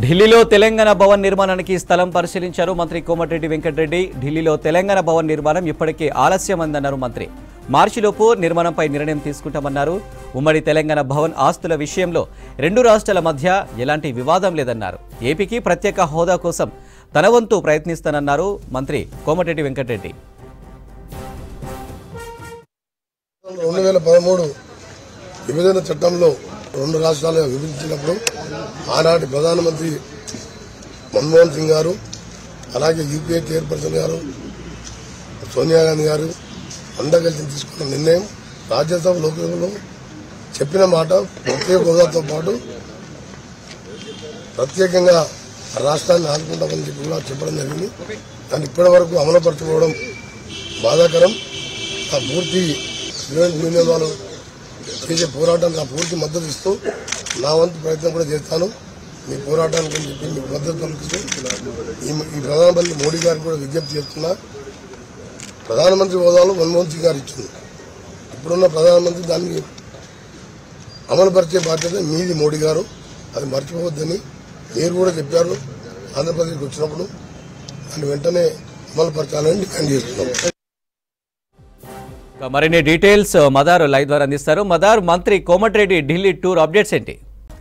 ఢిల్లీలో తెలంగాణ భవన్ నిర్మాణానికి స్థలం పరిశీలించారు మంత్రి కోమటిరెడ్డి వెంకటరెడ్డి ఢిల్లీలో తెలంగాణ భవన్ నిర్మాణం ఇప్పటికే ఆలస్యమందన్నారు మంత్రి మార్చిలోపు నిర్మాణంపై నిర్ణయం తీసుకుంటామన్నారు ఉమ్మడి తెలంగాణ భవన్ ఆస్తుల విషయంలో రెండు రాష్ట్రాల మధ్య ఎలాంటి వివాదం లేదన్నారు ఏపీకి ప్రత్యేక హోదా కోసం తన వంతు ప్రయత్నిస్తానన్నారు మంత్రి కోమటిరెడ్డి వెంకటరెడ్డి రెండు వేల పదమూడు విభజన చట్టంలో రెండు రాష్ట్రాలుగా విభజించినప్పుడు ఆనాటి ప్రధానమంత్రి మన్మోహన్ సింగ్ గారు అలాగే యూపీఏ చైర్పర్సన్ గారు సోనియా గాంధీ గారు అందరూ కలిసి తీసుకున్న నిర్ణయం రాజ్యసభ లోక్సభలో చెప్పిన మాట ప్రత్యేక హోదాతో పాటు ప్రత్యేకంగా ఆ రాష్ట్రాన్ని ఆదుకుంటామని చెప్పి కూడా చెప్పడం జరిగింది దాన్ని ఇప్పటి వరకు అమలుపరచుకోవడం బాధాకరం ఆ పూర్తి స్టూడెంట్ యూనియన్ వాళ్ళు చేసే పోరాటానికి ఆ పూర్తి మద్దతు ఇస్తూ నా వంతు ప్రయత్నం కూడా చేస్తాను మీ పోరాటానికి అని చెప్పి మీకు మద్దతు పలుకుతూ ఈ ఈ ప్రధానమంత్రి మోడీ గారికి కూడా విజ్ఞప్తి చేస్తున్నా ప్రధానమంత్రి హోదాలో మన్మోహన్ సింగ్ గారు ఇచ్చింది ఇప్పుడున్న ప్రధానమంత్రి దాన్ని అమలుపరిచే బాధ్యత మీది మోడీ గారు అది మర్చిపోవద్దని మీరు కూడా చెప్పారు ఆంధ్రప్రదేశ్కి వచ్చినప్పుడు దాన్ని వెంటనే అమలుపరచాలని డిమాండ్ చేస్తున్నాం ఇక మరిన్ని డీటెయిల్స్ మదార్ లైవ్ ద్వారా అందిస్తారు మదార్ మంత్రి కోమటిరెడ్డి ఢిల్లీ టూర్ అప్డేట్స్ ఏంటి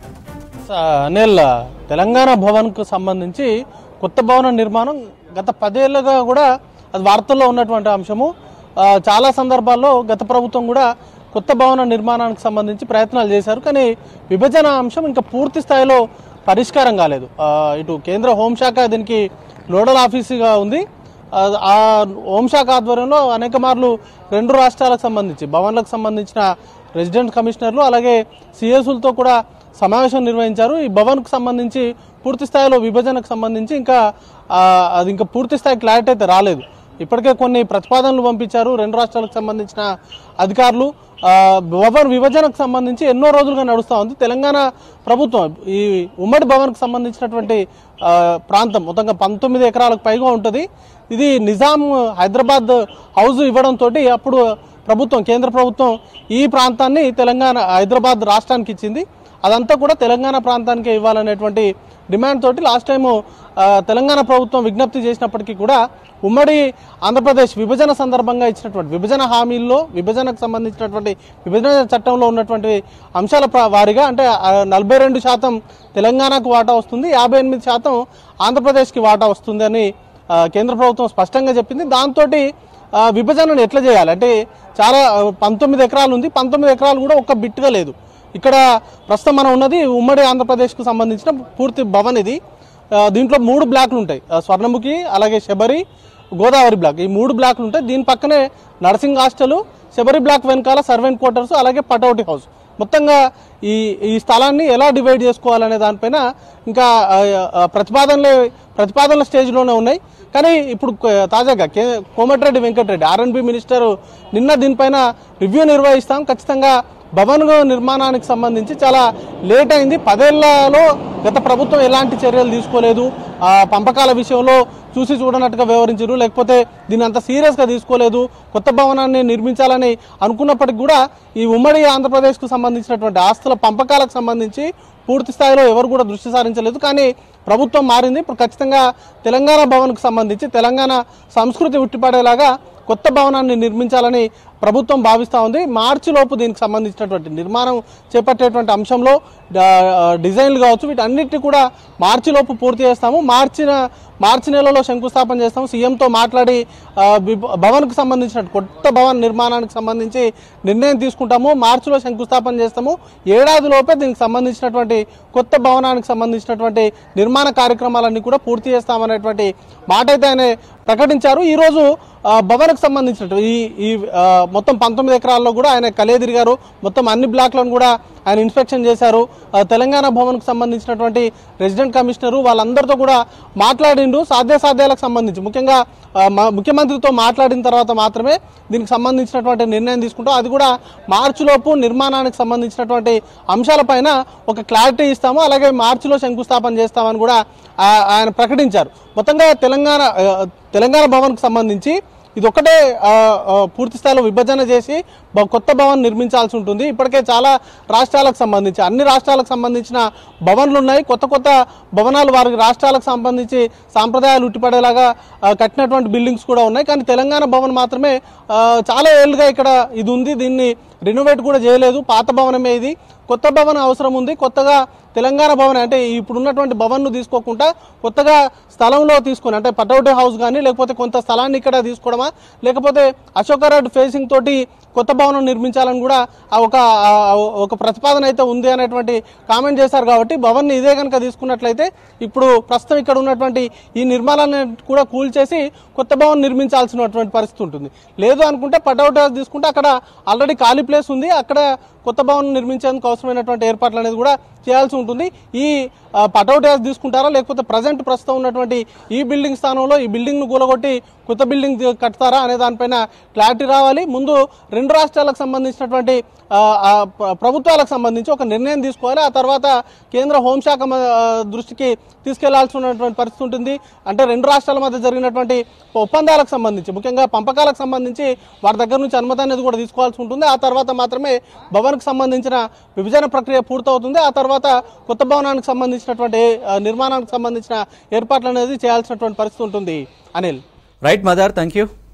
అనిల్ తెలంగాణ భవన్కు సంబంధించి కొత్త భవన నిర్మాణం గత పదేళ్లుగా కూడా అది వార్తల్లో ఉన్నటువంటి అంశము ఆ, చాలా సందర్భాల్లో గత ప్రభుత్వం కూడా కొత్త భవన నిర్మాణానికి సంబంధించి ప్రయత్నాలు చేశారు కానీ విభజన అంశం ఇంకా పూర్తి స్థాయిలో పరిష్కారం కాలేదు ఆ, ఇటు కేంద్ర హోంశాఖ దీనికి నోడల్ ఆఫీసుగా ఉంది ఆ, ఆ హోంశాఖ ఆధ్వర్యంలో అనేక మార్లు రెండు రాష్ట్రాలకు సంబంధించి భవన్లకు సంబంధించిన రెసిడెంట్ కమిషనర్లు అలాగే సిఎస్లతో కూడా సమావేశం నిర్వహించారు ఈ భవన్కు సంబంధించి పూర్తి స్థాయిలో విభజనకు సంబంధించి ఇంకా ఆ, అది ఇంకా పూర్తి స్థాయి క్లారిటీ అయితే రాలేదు ఇప్పటికే కొన్ని ప్రతిపాదనలు పంపించారు రెండు రాష్ట్రాలకు సంబంధించిన అధికారులు ఆ, భవన్ విభజనకు సంబంధించి ఎన్నో రోజులుగా నడుస్తూ ఉంది తెలంగాణ ప్రభుత్వం ఈ ఉమ్మడి భవన్కు సంబంధించినటువంటి ఆ, ప్రాంతం మొత్తంగా పంతొమ్మిది ఎకరాలకు పైగా ఉంటుంది ఇది నిజాం హైదరాబాద్ హౌస్ ఇవ్వడంతో అప్పుడు ప్రభుత్వం కేంద్ర ప్రభుత్వం ఈ ప్రాంతాన్ని తెలంగాణ హైదరాబాద్ రాష్ట్రానికి ఇచ్చింది అదంతా కూడా తెలంగాణ ప్రాంతానికే ఇవ్వాలనేటువంటి డిమాండ్ తోటి లాస్ట్ టైం తెలంగాణ ప్రభుత్వం విజ్ఞప్తి చేసినప్పటికీ కూడా ఉమ్మడి ఆంధ్రప్రదేశ్ విభజన సందర్భంగా ఇచ్చినటువంటి విభజన హామీల్లో విభజనకు సంబంధించినటువంటి విభజన చట్టంలో ఉన్నటువంటి అంశాల ప్ర- వారీగా అంటే నలభై రెండు శాతం తెలంగాణకు వాటా వస్తుంది యాభై ఎనిమిది శాతం ఆంధ్రప్రదేశ్కి వాటా వస్తుంది అని ఆ, కేంద్ర ప్రభుత్వం స్పష్టంగా చెప్పింది దాంతో విభజనను ఎట్లా చేయాలి అంటే చాలా ఆ, పంతొమ్మిది ఎకరాలు ఉంది పంతొమ్మిది ఎకరాలు కూడా ఒక్క బిట్గా లేదు ఇక్కడ ప్రస్తుతం మనం ఉన్నది ఉమ్మడి ఆంధ్రప్రదేశ్కు సంబంధించిన పూర్తి భవన్ ఇది ఆ, దీంట్లో మూడు బ్లాక్లు ఉంటాయి ఆ, స్వర్ణముఖి అలాగే శబరి గోదావరి బ్లాక్ ఈ మూడు బ్లాక్లు ఉంటాయి దీని పక్కనే నర్సింగ్ హాస్టల్ శబరి బ్లాక్ వెనకాల సర్వెంట్ క్వార్టర్స్ అలాగే పటౌటి హౌస్ మొత్తంగా ఈ ఈ స్థలాన్ని ఎలా డివైడ్ చేసుకోవాలనే దానిపైన ఇంకా ఆ, ఆ, ప్రతిపాదనలే ప్రతిపాదనల స్టేజ్లోనే ఉన్నాయి కానీ ఇప్పుడు కొ- తాజాగా K Komatireddy Venkatreddy RNB minister నిన్న దీనిపైన రివ్యూ నిర్వహిస్తాం ఖచ్చితంగా భవన్ నిర్మాణానికి సంబంధించి చాలా లేట్ అయింది పదేళ్లలో గత ప్రభుత్వం ఎలాంటి చర్యలు తీసుకోలేదు ఆ పంపకాల విషయంలో చూసి చూడనట్టుగా వ్యవహరించారు లేకపోతే దీన్ని అంత సీరియస్గా తీసుకోలేదు కొత్త భవనాన్ని నిర్మించాలని అనుకున్నప్పటికీ కూడా ఈ ఉమ్మడి ఆంధ్రప్రదేశ్కు సంబంధించినటువంటి ఆస్తుల పంపకాలకు సంబంధించి పూర్తి స్థాయిలో ఎవరు కూడా దృష్టి సారించలేదు కానీ ప్రభుత్వం మారింది ఇప్పుడు ఖచ్చితంగా తెలంగాణ భవన్కు సంబంధించి తెలంగాణ సంస్కృతి ఉట్టిపడేలాగా కొత్త భవనాన్ని నిర్మించాలని ప్రభుత్వం భావిస్తూ ఉంది మార్చి లోపు దీనికి సంబంధించినటువంటి నిర్మాణం చేపట్టేటువంటి అంశంలో డా- డిజైన్లు కావచ్చు వీటన్నిటిని కూడా మార్చి లోపు పూర్తి చేస్తాము మార్చిన మార్చి నెలలో శంకుస్థాపన చేస్తాము సీఎంతో మాట్లాడి ఆ, విభ- భవన్కు సంబంధించిన కొత్త భవన్ నిర్మాణానికి సంబంధించి నిర్ణయం తీసుకుంటాము మార్చిలో శంకుస్థాపన చేస్తాము ఏడాది లోపే దీనికి సంబంధించినటువంటి కొత్త భవనానికి సంబంధించినటువంటి నిర్మాణ కార్యక్రమాలన్నీ కూడా పూర్తి చేస్తామనేటువంటి మాట అయితే ఆయన ప్రకటించారు ఈరోజు ఆ, భవన్కు సంబంధించినట్టు ఈ ఈ ఆ, మొత్తం పంతొమ్మిది ఎకరాల్లో కూడా ఆయన కలే తిరిగారు మొత్తం అన్ని బ్లాక్లను కూడా ఆయన ఇన్స్పెక్షన్ చేశారు ఆ, తెలంగాణ భవన్కు సంబంధించినటువంటి రెసిడెంట్ కమిషనరు వాళ్ళందరితో కూడా మాట్లాడిండు సాధ్యాసాధ్యాలకు సంబంధించి ముఖ్యంగా ఆ, మ- ముఖ్యమంత్రితో మాట్లాడిన తర్వాత మాత్రమే దీనికి సంబంధించినటువంటి నిర్ణయం తీసుకుంటాం అది కూడా మార్చిలోపు నిర్మాణానికి సంబంధించినటువంటి అంశాలపైన ఒక క్లారిటీ ఇస్తాము అలాగే మార్చిలో శంకుస్థాపన చేస్తామని కూడా ఆ- ఆయన ప్రకటించారు మొత్తంగా తెలంగాణ ఆ, తెలంగాణ భవన్కు సంబంధించి ఇది ఒకటే ఆ, ఆ, పూర్తి స్థాయిలో విభజన చేసి బ- కొత్త భవన్ నిర్మించాల్సి ఉంటుంది ఇప్పటికే చాలా రాష్ట్రాలకు సంబంధించి అన్ని రాష్ట్రాలకు సంబంధించిన భవన్లు ఉన్నాయి కొత్త కొత్త భవనాలు వారికి రాష్ట్రాలకు సంబంధించి సాంప్రదాయాలు ఉట్టిపడేలాగా ఆ, కట్టినటువంటి బిల్డింగ్స్ కూడా ఉన్నాయి కానీ తెలంగాణ భవన్ మాత్రమే ఆ, చాలా ఏళ్ళుగా ఇక్కడ ఇది ఉంది దీన్ని రెనోవేట్ కూడా చేయలేదు పాత భవనమే ఇది కొత్త భవనం అవసరం ఉంది కొత్తగా తెలంగాణ భవన్ అంటే ఇప్పుడు ఉన్నటువంటి భవన్ను తీసుకోకుండా కొత్తగా స్థలంలో తీసుకొని అంటే పటౌట్ హౌస్ కానీ లేకపోతే కొంత స్థలాన్ని ఇక్కడ తీసుకోవడమా లేకపోతే అశోక రోడ్ ఫేసింగ్ తోటి కొత్త భవనం నిర్మించాలని కూడా ఆ ఒక ఆ ఒక ప్రతిపాదన అయితే ఉంది అనేటువంటి కామెంట్ చేశారు కాబట్టి భవన్ని ఇదే కనుక తీసుకున్నట్లయితే ఇప్పుడు ప్రస్తుతం ఇక్కడ ఉన్నటువంటి ఈ నిర్మాణాన్ని కూడా కూల్చేసి కొత్త భవన్ నిర్మించాల్సినటువంటి పరిస్థితి ఉంటుంది లేదు అనుకుంటే పటౌట్ హౌస్ తీసుకుంటే అక్కడ ఆల్రెడీ ఖాళీ ప్లేస్ ఉంది అక్కడ కొత్త భవనం నిర్మించేందుకు అవసరమైనటువంటి ఏర్పాట్లు అనేది కూడా చేయాల్సి ఉంటుంది ఈ ఆ, పటౌట్ హౌస్ తీసుకుంటారా లేకపోతే ప్రజెంట్ ప్రస్తుతం ఉన్నటువంటి ఈ బిల్డింగ్ స్థానంలో ఈ బిల్డింగ్ను కూలగొట్టి కొత్త బిల్డింగ్ ది- కడతారా అనే దానిపైన క్లారిటీ రావాలి ముందు రెండు రాష్ట్రాలకు సంబంధించినటువంటి ఆ, ఆ, ప్ర- ప్రభుత్వాలకు సంబంధించి ఒక నిర్ణయం తీసుకోవాలి ఆ తర్వాత కేంద్ర హోంశాఖ మ- ఆ, దృష్టికి తీసుకెళ్లాల్సినటువంటి పరిస్థితి ఉంటుంది అంటే రెండు రాష్ట్రాల మధ్య జరిగినటువంటి ఒప్పందాలకు సంబంధించి ముఖ్యంగా పంపకాలకు సంబంధించి వారి దగ్గర నుంచి అనుమతి అనేది కూడా తీసుకోవాల్సి ఉంటుంది ఆ తర్వాత మాత్రమే భవన్కి సంబంధించిన విభజన ప్రక్రియ పూర్తవుతుంది ఆ తర్వాత కొత్త భవనానికి సంబంధించినటువంటి ఆ, నిర్మాణానికి సంబంధించిన ఏర్పాట్లు అనేది చేయాల్సినటువంటి పరిస్థితి ఉంటుంది Anil right mother thank you